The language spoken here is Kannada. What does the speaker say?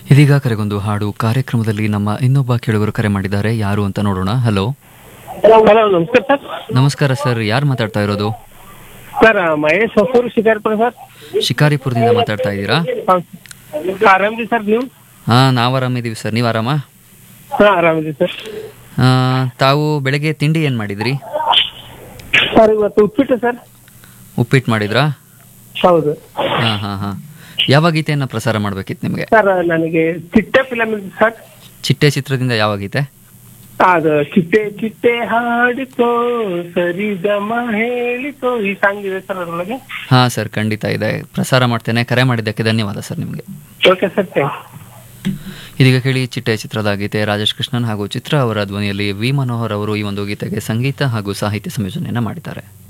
ಇದೀಗ ಕರೆಗೊಂದು ಹಾಡು ಕಾರ್ಯಕ್ರಮದಲ್ಲಿ ನಮ್ಮ ಇನ್ನೊಬ್ಬ ಕೇಳುಗರು ಕರೆ ಮಾಡಿದ್ದಾರೆ ಯಾರು ಅಂತ ನೋಡೋಣ ಹಲೋ ಹಲೋ ನಮಸ್ಕಾರ ಸರ್ ನಮಸ್ಕಾರ ಸರ್ ಯಾರು ಮಾತಾಡ್ತಾ ಇರೋದು ಸರ್ ಮಹೇಶ್ ಹೊಸೂರು ಶಿಕಾರಿಪುರ ಸರ್ ಶಿಕಾರಿಪುರದಿಂದ ಮಾತಾಡ್ತಾ ಇದ್ದೀರಾ ಹೌದು ಆರಾಮಿದೆ ಸರ್ ನೀವು ಹಾ ನಾವು ಆರಾಮಿದ್ದೀವಿ ಸರ್ ನೀವು ಆರಾಮಾ ಹಾಂ ಆರಾಮಿದೆ ಸರ್ ಆ, ತಾವು ಬೆಳಗ್ಗೆ ತಿಂಡಿ ಏನು ಮಾಡಿದ್ರಿ ಸರ್ ಇವತ್ತು ಉಪ್ಪಿಟ್ಟು ಸರ್ ಉಪ್ಪಿಟ್ಟು ಮಾಡಿದ್ರಾ ಹೌದು ಹಾ ಹಾ ಹಾ ಯಾವ ಗೀತೆಯನ್ನು ಪ್ರಸಾರ ಮಾಡಬೇಕಿತ್ತು ನಿಮಗೆ ಸರ್ ನನಗೆ ಚಿಟ್ಟೆ ಫಿಲಮ್ ಇದೆ ಸರ್ ಚಿಟ್ಟೆ ಚಿತ್ರದಿಂದ ಯಾವ ಗೀತೆ ಅದು ಚಿಟ್ಟೆ ಚಿಟ್ಟೆ ಹಾಡಿತೋ ಸರಿಗಮ ಹೇಳಿತೋ ಈ ಸಾಂಗ್ ಇದೆ ಸರ್ ಅದರೊಳಗೆ ಹಾ ಸರ್ ಖಂಡಿತ ಇದೆ ಪ್ರಸಾರ ಮಾಡ್ತೇನೆ ಕರೆ ಮಾಡಿದ್ದಕ್ಕೆ ಧನ್ಯವಾದ ಸರ್ ನಿಮಗೆ ಓಕೆ ಸರ್ ಥ್ಯಾಂಕ್ ಇದೀಗ ಕೇಳಿ ಚಿಟ್ಟೆ ಚಿತ್ರದ ಗೀತೆ ರಾಜೇಶ್ ಕೃಷ್ಣನ್ ಹಾಗೂ ಚಿತ್ರ ಅವರ ಧ್ವನಿಯಲ್ಲಿ ವಿ ಮನೋಹರ್ ಅವರು ಈ ಒಂದು ಗೀತೆಗೆ ಸಂಗೀತ ಹಾಗೂ ಸಾಹಿತ್ಯ ಸಂಯೋಜನೆಯನ್ನು ಮಾಡಿದ್ದಾರೆ